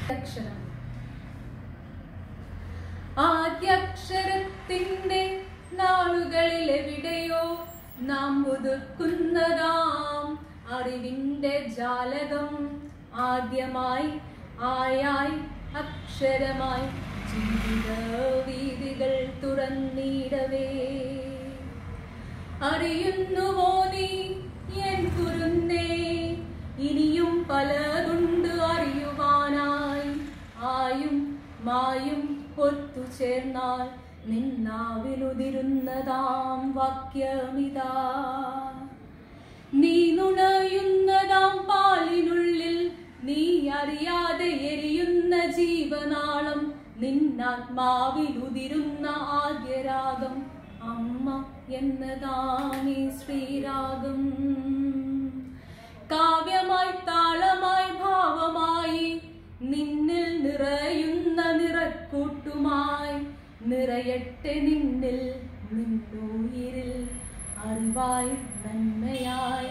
അക്ഷരം ആദ്യക്ഷരത്തിന്റെ നാളുകളിൽ എവിടെയോ നാം ഒതുക്കുന്നതാം അറിവിന്റെ ജാലകം ആദ്യമായി ആയായി അക്ഷരമായി ജീവിത വീതികൾ തുറന്നിടവേ അറിയുന്നുവോ നീ എൻ കുരുന്നേ ഇനിയും പലതുണ്ട് അറിയുവാനായി ആയും മായും ഒത്തുചേർന്നാൽ നിന്നാവിലുതിരുന്നതാം വാക്യമിതാ നീ നുണയുന്നതാം പാലിനുള്ളിൽ നീ അറിയാതെ എരിയുന്ന ജീവനാളം നിന്നാത്മാവിലുതിരുന്ന ആദ്യരാഗം അമ്മ എന്നതാമീ ശ്രീരാഗം കാവ്യമായി താളമായി ഭാവമായി നിന്നിൽ നിറയുന്ന നിറക്കൂട്ടുമായി നിറയട്ടെ നിന്നിൽ നിന്നുയിരിൽ അറിവായി നന്മയായി